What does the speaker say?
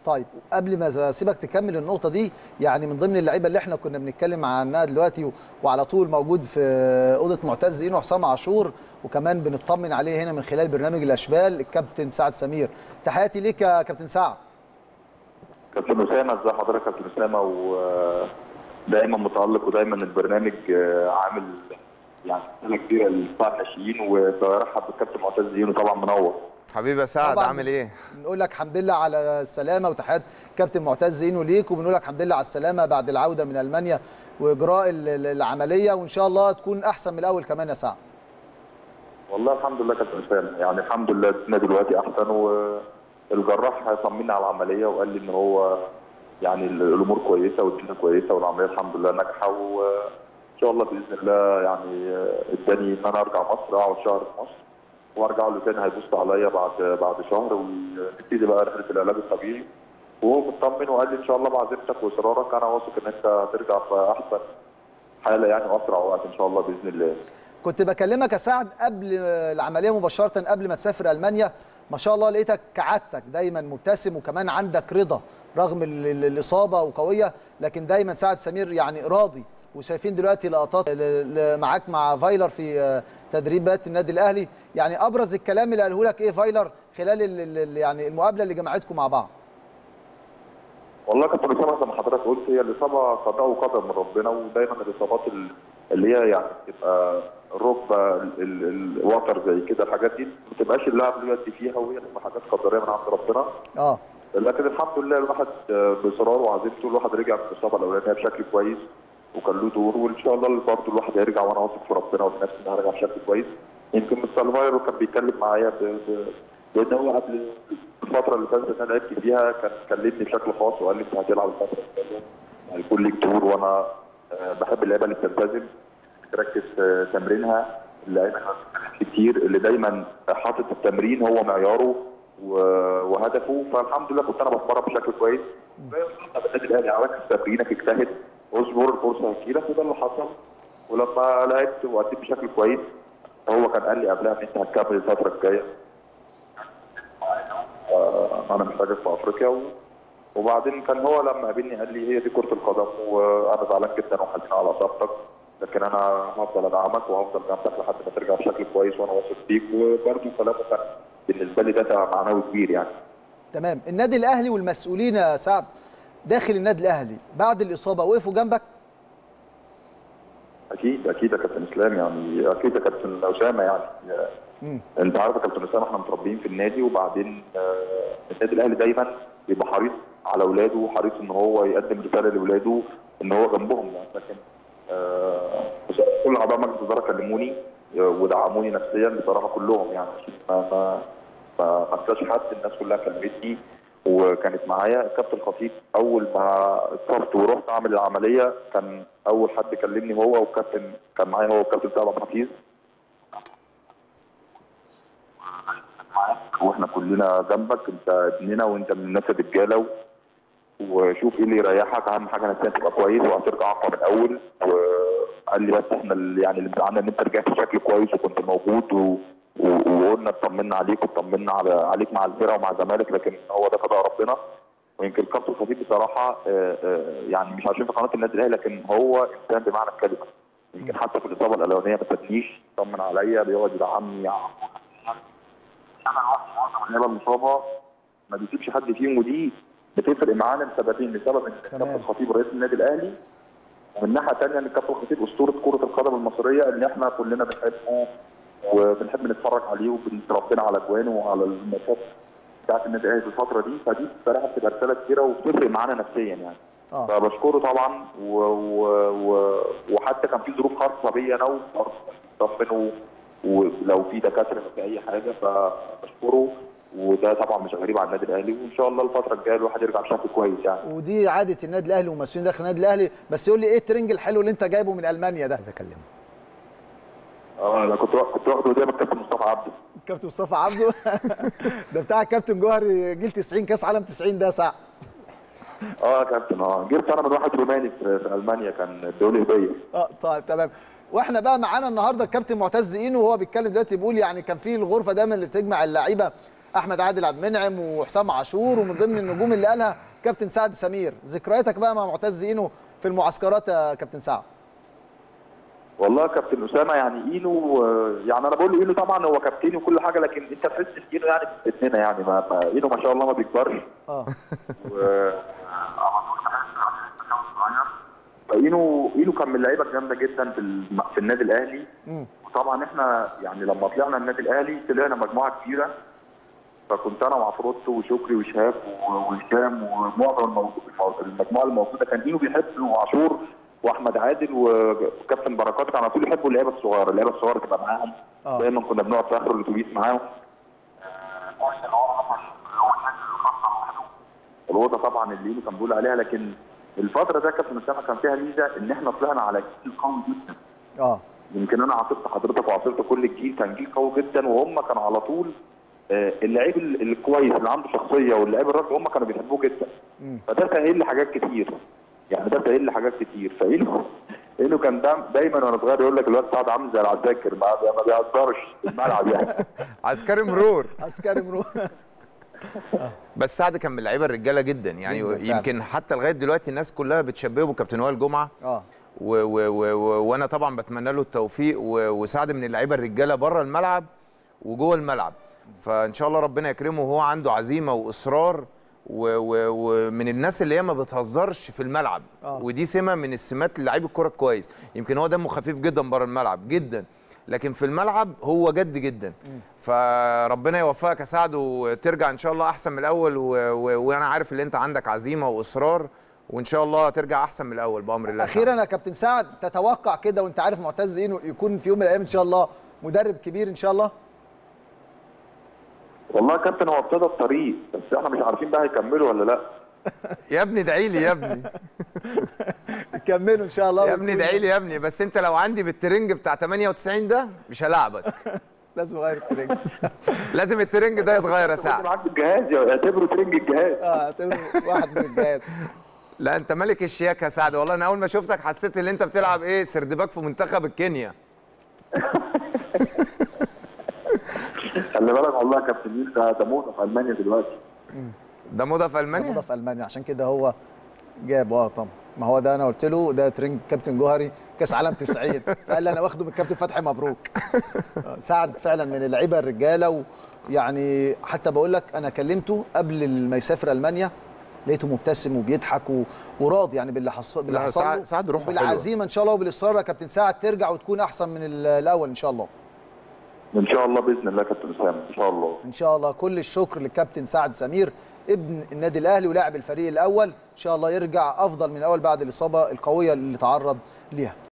طيب قبل ما اسيبك تكمل النقطه دي يعني من ضمن اللعيبه اللي احنا كنا بنتكلم عنها دلوقتي وعلى طول موجود في اوضه معتز اينو حسام عاشور وكمان بنطمن عليه هنا من خلال برنامج الاشبال الكابتن سعد سمير تحياتي ليك يا كابتن سعد كابتن اسامه ازي حضرتك يا كابتن اسامه ودايما متالق ودايما البرنامج عامل يعني سنه كبيره للقطاع الناشئين وبرحب بالكابتن معتز اينو طبعا منور حبيبي يا سعد عامل ايه؟ بنقول لك الحمد لله على السلامه وتحيات كابتن معتز اينو ليك وبنقول لك الحمد لله على السلامه بعد العوده من المانيا واجراء العمليه وان شاء الله تكون احسن من الاول كمان يا سعد. والله الحمد لله كابتن اسامه يعني الحمد لله الدنيا دلوقتي احسن والجراح طمنا على العمليه وقال لي ان هو يعني الامور كويسه والدنيا كويسه والعمليه الحمد لله ناجحه وان شاء الله باذن الله يعني اداني ان انا ارجع مصر اقعد شهر في مصر وارجع له تاني هيبص عليا بعد بعد شهر ونبتدي بقى رحله العلاج الطبيعي وهو مطمن وقال لي ان شاء الله بعزيمتك واصرارك انا واثق ان انت هترجع في احسن حاله يعني واسرع وقت ان شاء الله باذن الله. كنت بكلمك يا سعد قبل العمليه مباشره قبل ما تسافر المانيا ما شاء الله لقيتك كعادتك دايما مبتسم وكمان عندك رضا رغم الاصابه وقويه لكن دايما سعد سمير يعني راضي وشايفين دلوقتي لقطات معاك مع فايلر في تدريبات النادي الاهلي يعني ابرز الكلام اللي قاله لك ايه فايلر خلال ال يعني المقابله اللي جمعتكم مع بعض والله كابتن اسامه زي ما حضرتك قلت هي الاصابه قضاء وقدر من ربنا ودايما الاصابات اللي هي يعني بتبقى الركبه الوتر زي كده الحاجات دي ما بتبقاش اللاعب له يد فيها وهي بتبقى حاجات قدريه من عند ربنا اه لكن الحمد لله الواحد باصراره وعزيمته الواحد رجع من الاصابه الاولانيه بشكل كويس وكان له دور وان شاء الله برضه الواحد هيرجع وانا واثق في ربنا وفي نفسي ان هرجع بشكل كويس يمكن مستر فايرو كان بيتكلم معايا لان هو قبل الفتره اللي فاتت انا لعبت فيها كان كلمني بشكل خاص وقال لي انت هتلعب الفتره الجايه هيكون ليك دور وانا بحب اللعيبه اللي بتلتزم بتركز في تمرينها اللعيبه كتير اللي دايما حاطط التمرين هو معياره وهدفه فالحمد لله كنت انا بتمرن بشكل كويس النادي الاهلي عملت تمرينك اجتهد اصبر الفرصه هتجيلك وده اللي حصل ولما لعبت واديت بشكل كويس هو كان قال لي قبلها ان انت هتكمل الفتره الجايه انا محتاجك في افريقيا و... وبعدين كان هو لما قابلني قال لي هي دي كره القدم وانا زعلان جدا وحزين على اصابتك لكن انا هفضل ادعمك وهفضل جنبك لحد ما ترجع بشكل كويس وانا واثق فيك وبرده كلامه كان بالنسبه لي ده معنوي كبير يعني. تمام النادي الاهلي والمسؤولين يا سعد داخل النادي الاهلي بعد الاصابه وقفوا جنبك؟ اكيد اكيد يا كابتن اسلام يعني اكيد يا كابتن اسامه يعني مم. انت عارف يا كابتن اسامه احنا متربيين في النادي وبعدين آه النادي الاهلي دايما بيبقى حريص على اولاده وحريص ان هو يقدم رساله لاولاده ان هو جنبهم يعني لكن آه كل اعضاء مجلس الاداره كلموني ودعموني نفسيا بصراحه كلهم يعني ما ما ما انساش حد الناس كلها كلمتني وكانت معايا الكابتن خطيب اول ما اتصبت ورحت اعمل العمليه كان اول حد كلمني هو والكابتن كان معايا هو والكابتن سعد عبد الحفيظ واحنا كلنا جنبك انت ابننا وانت من الناس الرجاله وشوف ايه اللي يريحك اهم حاجه انك تبقى كويس وهترجع اقوى من الاول وقال لي بس احنا اللي يعني اللي زعلنا ان انت رجعت بشكل كويس وكنت موجود و... وقلنا اطمنا عليك واطمنا على عليك مع الفرقه ومع الزمالك لكن هو ده قضاء ربنا ويمكن الكابتن خطيب بصراحه يعني مش عشان في قناه النادي الاهلي لكن هو انسان بمعنى الكلمه يمكن حتى في الاصابه الاولانيه ما سابنيش طمن عليا بيقعد يدعمني انا معظم اللعيبه المصابه ما بيسيبش حد فيهم ودي بتفرق معانا لسببين لسبب ان الكابتن خطيب رئيس النادي الاهلي ومن ناحيه ثانيه ان الكابتن خطيب اسطوره كره القدم المصريه اللي احنا كلنا بنحبه وبنحب نتفرج عليه وبنتربينا على اجوانه وعلى الماتشات بتاعت النادي الاهلي في الفتره دي فدي بصراحه بتبقى رساله كبيره وبتفرق معانا نفسيا يعني آه. فبشكره طبعا و... و... و... وحتى كان في ظروف خاصه بيا انا وطمنه ولو في دكاتره في اي حاجه فبشكره وده طبعا مش غريب على النادي الاهلي وان شاء الله الفتره الجايه الواحد يرجع بشكل كويس يعني ودي عاده النادي الاهلي ومسؤولين داخل النادي الاهلي بس يقول لي ايه الترنج الحلو اللي انت جايبه من المانيا ده عايز اكلمه اه انا كنت كنت واخده قدام الكابتن مصطفى عبده الكابتن مصطفى عبده ده بتاع الكابتن جوهري جيل 90 كاس عالم 90 ده ساعه اه يا كابتن اه جبت انا من واحد روماني في, في المانيا كان ادوني هديه اه طيب تمام واحنا بقى معانا النهارده الكابتن معتز اينو وهو بيتكلم دلوقتي بيقول يعني كان في الغرفه دايما اللي بتجمع اللعيبه احمد عادل عبد المنعم وحسام عاشور ومن ضمن النجوم اللي قالها كابتن سعد سمير ذكرياتك بقى مع معتز اينو في المعسكرات يا كابتن سعد والله يا كابتن اسامه يعني اينو آه، يعني انا بقول له اينو طبعا هو كابتن وكل حاجه لكن انت تحس ان اينو يعني ابننا يعني ما ما- اينو ما شاء الله ما بيكبرش اه و فاينو اينو كان من اللعيبه الجامده جدا في الم- في النادي الاهلي مم. وطبعا احنا يعني لما طلعنا النادي الاهلي طلعنا مجموعه كبيره فكنت انا مع فروتو وشكري وشهاب و- وهشام ومعظم الموجود- المو- المجموعه الموجوده كان اينو بيحب وعاشور واحمد عادل وكابتن بركات كانوا على طول يحبوا اللعيبه الصغيره، اللعيبه الصغيره تبقى معاهم آه. دايما كنا بنقعد في اخر الاتوبيس معاهم الوضع طبعا اللي اينو كان بيقول عليها لكن الفتره ده كابتن اسامه كان فيها ميزه ان احنا طلعنا على جيل قوي جدا اه يمكن انا عاصرت حضرتك وعاصرت كل الجيل كان جيل قوي جدا وهم كانوا على طول آه، اللعيب ال- الكويس اللي عنده شخصيه واللعيب الراجل هم كانوا بيحبوه جدا مم. فده سهل لي حاجات كتير يعني ده سهل لي حاجات كتير فإنه إنه كان دايما دايما وانا صغير يقول لك الواد سعد عامل زي العساكر ما ما بيهزرش في الملعب يعني عسكري مرور عسكري مرور بس سعد كان من اللعيبه الرجاله جدا يعني جداً فعلاً. يمكن حتى لغايه دلوقتي الناس كلها بتشبهه بكابتن وائل جمعه اه و و و و وانا طبعا بتمنى له التوفيق و وسعد من اللعيبه الرجاله بره الملعب وجوه الملعب فان شاء الله ربنا يكرمه وهو عنده عزيمه واصرار و و ومن الناس اللي هي ما بتهزرش في الملعب آه. ودي سمه من السمات لعيب الكوره الكويس يمكن هو دمه خفيف جدا بره الملعب جدا لكن في الملعب هو جد جدا فربنا يوفقك يا سعد وترجع ان شاء الله احسن من الاول و... و... وانا عارف ان انت عندك عزيمه واصرار وان شاء الله ترجع احسن من الاول بامر الله اخيرا يا كابتن سعد تتوقع كده وانت عارف معتز اينو يكون في يوم من الايام ان شاء الله مدرب كبير ان شاء الله والله يا كابتن هو ابتدى الطريق بس احنا مش عارفين بقى هيكملوا ولا لا يا ابني ادعي لي يا ابني يكملوا ان شاء الله يا ابني ويكون- ادعي لي يا ابني بس انت لو عندي بالترنج بتاع 98 ده مش هلاعبك لازم اغير الترينج لازم الترنج ده يتغير يا خد سعد معاك الجهاز اعتبره ترنج الجهاز اه اعتبره واحد من الجهاز لا انت ملك الشياكه يا سعد والله انا اول ما شفتك حسيت ان انت بتلعب ايه سردباك في منتخب الكينيا خلي بالك والله يا كابتن مين ده ده موضه في المانيا دلوقتي ده موضه في موضه المانيا في المانيا عشان كده هو جاب اه طبعا ما هو ده انا قلت له ده ترينج كابتن جوهري كاس عالم 90 فقال لي انا واخده من الكابتن فتحي مبروك آه، سعد فعلا من اللعيبه الرجاله ويعني حتى بقول لك انا كلمته قبل ما يسافر المانيا لقيته مبتسم وبيضحك و- وراضي يعني باللي حصل باللي لا، حصل سعد- له سعد روحه حلوة. بالعزيمه ان شاء الله وبالاصرار يا كابتن سعد ترجع وتكون احسن من ال- الاول ان شاء الله ان شاء الله باذن الله يا كابتن اسامه ان شاء الله ان شاء الله كل الشكر للكابتن سعد سمير ابن النادي الاهلي ولاعب الفريق الاول ان شاء الله يرجع افضل من الاول بعد الاصابه القويه اللي تعرض ليها